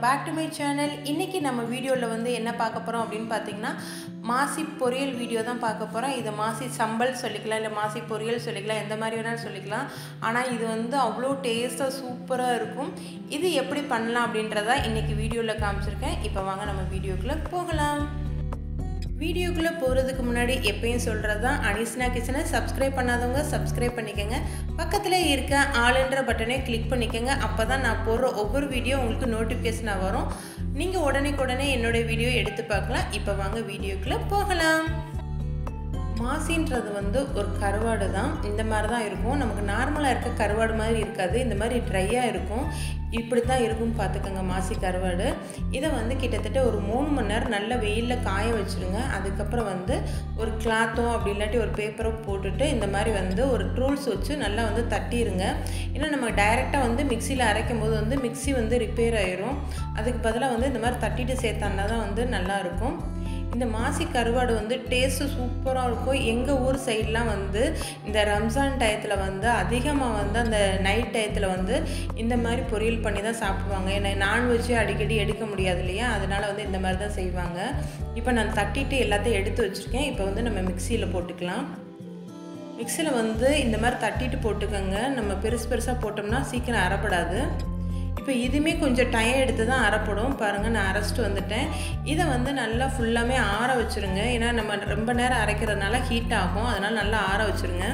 back to my channel இன்றைக்கி நம்ம வீடியோவில் வந்து என்ன பார்க்க போகிறோம் அப்படின்னு பார்த்தீங்கன்னா மாசி பொரியல் வீடியோ தான் பார்க்க போகிறோம் இது மாசி சம்பல் சொல்லிக்கலாம் இல்லை மாசி பொரியல் சொல்லிக்கலாம் எந்த மாதிரி வேணாலும் சொல்லிக்கலாம் ஆனால் இது வந்து அவ்வளோ டேஸ்ட்டாக சூப்பராக இருக்கும் இது எப்படி பண்ணலாம் அப்படின்றத இன்றைக்கி வீடியோவில் காமிச்சிருக்கேன் இப்போ வாங்க நம்ம வீடியோக்குள்ளே போகலாம் வீடியோக்குள்ளே போகிறதுக்கு முன்னாடி எப்பயும் சொல்கிறது தான் அனிஸ்னா கிச்சனை சப்ஸ்கிரைப் பண்ணாதவங்க சப்ஸ்கிரைப் பண்ணிக்கோங்க பக்கத்தில் இருக்க ஆளுன்ற பட்டனை கிளிக் பண்ணிக்கோங்க அப்போ தான் நான் போடுற ஒவ்வொரு வீடியோ உங்களுக்கு நோட்டிஃபிகேஷனாக வரும் நீங்கள் உடனே என்னோடய வீடியோ எடுத்து பார்க்கலாம் இப்போ வாங்க வீடியோக்குள்ளே போகலாம் மாசின்றது வந்து ஒரு கருவாடு தான் இந்த மாதிரி தான் இருக்கும் நமக்கு நார்மலாக இருக்க கருவாடு மாதிரி இருக்காது இந்த மாதிரி ட்ரையாக இருக்கும் இப்படி தான் இருக்கும் பார்த்துக்கோங்க மாசி கருவாடு இதை வந்து கிட்டத்தட்ட ஒரு மூணு மணி நேரம் நல்ல வெயிலில் காய வச்சுருங்க அதுக்கப்புறம் வந்து ஒரு கிளாத்தோ அப்படி இல்லாட்டி ஒரு பேப்பரோ போட்டுட்டு இந்த மாதிரி வந்து ஒரு ட்ரூல்ஸ் வச்சு நல்லா வந்து தட்டிடுங்க ஏன்னா நம்ம டைரெக்டாக வந்து மிக்சியில் அரைக்கும் போது வந்து மிக்சி வந்து ரிப்பேர் ஆயிரும் அதுக்கு பதிலாக வந்து இந்த மாதிரி தட்டிட்டு சேர்த்தாண்டா தான் வந்து நல்லாயிருக்கும் இந்த மாசி கருவாடு வந்து டேஸ்ட்டு சூப்பராக இருக்கும் எங்கள் ஊர் சைட்லாம் வந்து இந்த ரம்ஜான் டயத்தில் வந்து அதிகமாக வந்து அந்த நைட் டயத்தில் வந்து இந்த மாதிரி பொரியல் பண்ணி தான் சாப்பிடுவாங்க ஏன்னா நான்வெஜ்ஜே அடிக்கடி எடுக்க முடியாது இல்லையா அதனால் வந்து இந்த மாதிரி தான் செய்வாங்க இப்போ நான் தட்டிட்டு எல்லாத்தையும் எடுத்து வச்சுருக்கேன் இப்போ வந்து நம்ம மிக்சியில் போட்டுக்கலாம் மிக்சியில் வந்து இந்த மாதிரி தட்டிட்டு போட்டுக்கோங்க நம்ம பெருசு பெருசாக போட்டோம்னா சீக்கிரம் அறப்படாது இப்போ இதுவுமே கொஞ்சம் டைம் எடுத்து தான் அரைப்படும் பாருங்கள் நான் அரைச்சிட்டு வந்துட்டேன் இதை வந்து நல்லா ஃபுல்லாமே ஆற வச்சுருங்க ஏன்னா நம்ம ரொம்ப நேரம் அரைக்கிறதுனால ஹீட் ஆகும் அதனால் நல்லா ஆற வச்சுருங்க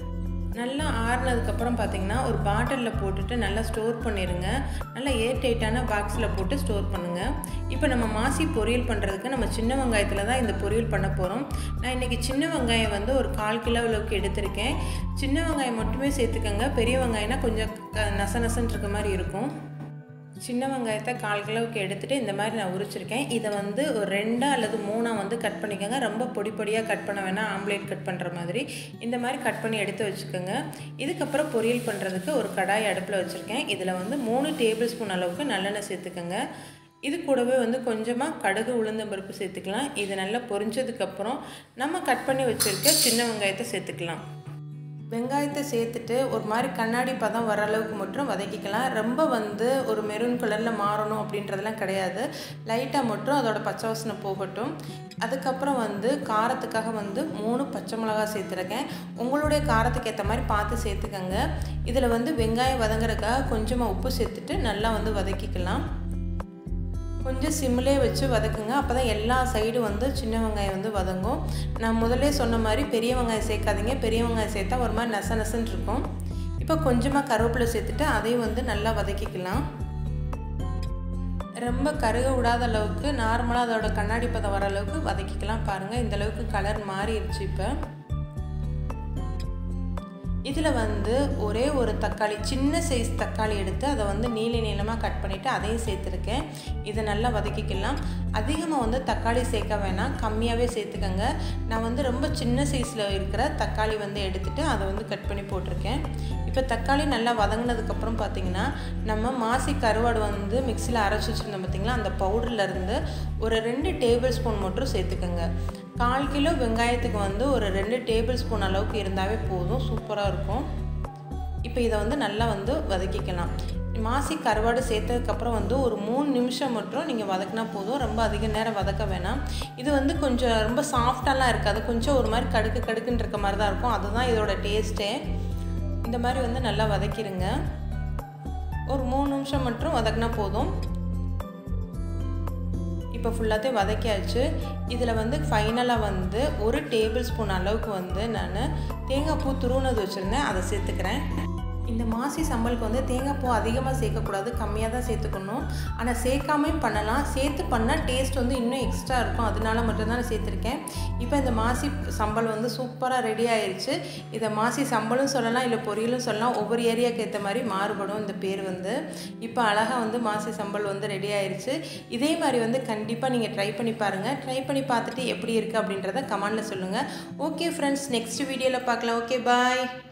நல்லா ஆறுனதுக்கப்புறம் பார்த்தீங்கன்னா ஒரு பாட்டிலில் போட்டுட்டு நல்லா ஸ்டோர் பண்ணிடுங்க நல்லா ஏர் டைட்டான பாக்ஸில் போட்டு ஸ்டோர் பண்ணுங்கள் இப்போ நம்ம மாசி பொரியல் பண்ணுறதுக்கு நம்ம சின்ன வெங்காயத்தில் தான் இந்த பொரியல் பண்ண போகிறோம் நான் இன்றைக்கி சின்ன வெங்காயம் வந்து ஒரு கால் கிலோ அளவுக்கு எடுத்திருக்கேன் சின்ன வெங்காயம் மட்டுமே சேர்த்துக்கோங்க பெரிய வெங்காயம்னா கொஞ்சம் நச நசன்னு இருக்க மாதிரி இருக்கும் சின்ன வெங்காயத்தை கால் கிலோவுக்கு எடுத்துகிட்டு இந்த மாதிரி நான் உரிச்சிருக்கேன் இதை வந்து ஒரு ரெண்டாக அல்லது மூணாக வந்து கட் பண்ணிக்கோங்க ரொம்ப பொடி பொடியாக கட் பண்ண வேணாம் ஆம்லேட் கட் பண்ணுற மாதிரி இந்த மாதிரி கட் பண்ணி எடுத்து வச்சுக்கோங்க இதுக்கப்புறம் பொரியல் பண்ணுறதுக்கு ஒரு கடாய் அடுப்பில் வச்சுருக்கேன் இதில் வந்து மூணு டேபிள் ஸ்பூன் அளவுக்கு நல்லெண்ணெய் சேர்த்துக்கோங்க இது கூடவே வந்து கொஞ்சமாக கடுகு உளுந்தம் பருப்பு சேர்த்துக்கலாம் இது நல்லா பொரிஞ்சதுக்கப்புறம் நம்ம கட் பண்ணி வச்சுருக்க சின்ன வெங்காயத்தை சேர்த்துக்கலாம் வெங்காயத்தை சேர்த்துட்டு ஒரு மாதிரி கண்ணாடி பதம் வர அளவுக்கு மட்டும் வதக்கிக்கலாம் ரொம்ப வந்து ஒரு மெரூன் கலரில் மாறணும் அப்படின்றதெல்லாம் கிடையாது லைட்டாக மட்டும் அதோட பச்சை வாசனை போகட்டும் அதுக்கப்புறம் வந்து காரத்துக்காக வந்து மூணு பச்சை மிளகா சேர்த்துருக்கேன் உங்களுடைய காரத்துக்கு ஏற்ற மாதிரி பார்த்து சேர்த்துக்கங்க இதில் வந்து வெங்காயம் வதங்குறதுக்காக கொஞ்சமாக உப்பு சேர்த்துட்டு நல்லா வந்து வதக்கிக்கலாம் கொஞ்சம் சிம்மிலே வச்சு வதக்குங்க அப்போ தான் எல்லா சைடும் வந்து சின்ன வெங்காயம் வந்து வதங்கும் நான் முதலே சொன்ன மாதிரி பெரிய வெங்காயம் சேர்க்காதீங்க பெரிய வெங்காயம் சேர்த்தா ஒரு மாதிரி நச நசன்னு இருக்கும் இப்போ கொஞ்சமாக கருவேப்பிலை சேர்த்துட்டு அதையும் வந்து நல்லா வதக்கிக்கலாம் ரொம்ப கருக விடாத அளவுக்கு நார்மலாக அதோட கண்ணாடி பதம் வர அளவுக்கு வதக்கிக்கலாம் பாருங்கள் இந்த அளவுக்கு கலர் மாறிடுச்சு இப்போ இதில் வந்து ஒரே ஒரு தக்காளி சின்ன சைஸ் தக்காளி எடுத்து அதை வந்து நீள நீளமாக கட் பண்ணிவிட்டு அதையும் சேர்த்துருக்கேன் இதை நல்லா வதக்கிக்கலாம் அதிகமாக வந்து தக்காளி சேர்க்க வேணாம் கம்மியாகவே சேர்த்துக்கோங்க நான் வந்து ரொம்ப சின்ன சைஸில் இருக்கிற தக்காளி வந்து எடுத்துகிட்டு அதை வந்து கட் பண்ணி போட்டிருக்கேன் இப்போ தக்காளி நல்லா வதங்கினதுக்கப்புறம் பார்த்திங்கன்னா நம்ம மாசி கருவாடு வந்து மிக்சியில் அரைச்சி வச்சுருந்தோம் பார்த்திங்களா அந்த பவுடர்லேருந்து ஒரு ரெண்டு டேபிள் ஸ்பூன் மட்டும் சேர்த்துக்கோங்க கால் கிலோ வெங்காயத்துக்கு வந்து ஒரு ரெண்டு டேபிள் ஸ்பூன் அளவுக்கு இருந்தாவே போதும் சூப்பராக இருக்கும் இப்போ இதை வந்து நல்லா வந்து வதக்கிக்கலாம் மாசி கருவாடு சேர்த்ததுக்கப்புறம் வந்து ஒரு மூணு நிமிஷம் மட்டும் நீங்கள் வதக்கினா போதும் ரொம்ப அதிக நேரம் வதக்க வேணாம் இது வந்து கொஞ்சம் ரொம்ப சாஃப்டாலாம் இருக்காது கொஞ்சம் ஒரு மாதிரி கடுக்கு கடுக்குன்னு இருக்க மாதிரி தான் இருக்கும் அதுதான் இதோட டேஸ்ட்டே இந்த மாதிரி வந்து நல்லா வதக்கிடுங்க ஒரு மூணு நிமிஷம் மட்டும் வதக்கினா போதும் இப்போ ஃபுல்லாத்தையும் வதக்கியாச்சு இதில் வந்து ஃபைனலாக வந்து ஒரு டேபிள் ஸ்பூன் அளவுக்கு வந்து நான் தேங்காய் பூ துருவுனது வச்சுருந்தேன் அதை சேர்த்துக்கிறேன் இந்த மாசி சம்பளுக்கு வந்து தேங்காய் பூ அதிகமாக சேர்க்கக்கூடாது கம்மியாக தான் சேர்த்துக்கணும் ஆனால் சேர்க்காமே பண்ணலாம் சேர்த்து பண்ணால் டேஸ்ட் வந்து இன்னும் எக்ஸ்ட்ரா இருக்கும் அதனால மட்டும்தான் நான் சேர்த்துருக்கேன் இப்போ இந்த மாசி சம்பல் வந்து சூப்பராக ரெடி ஆயிடுச்சு இதை மாசி சம்பளும் சொல்லலாம் இல்லை பொரியலும் சொல்லலாம் ஒவ்வொரு ஏரியாவுக்கு ஏற்ற மாதிரி மாறுபடும் இந்த பேர் வந்து இப்போ அழகாக வந்து மாசி சம்பல் வந்து ரெடி ஆயிடுச்சு இதே மாதிரி வந்து கண்டிப்பாக நீங்கள் ட்ரை பண்ணி பாருங்கள் ட்ரை பண்ணி பார்த்துட்டு எப்படி இருக்குது அப்படின்றத கமெண்டில் சொல்லுங்கள் ஓகே ஃப்ரெண்ட்ஸ் நெக்ஸ்ட் வீடியோவில் பார்க்கலாம் ஓகே பாய்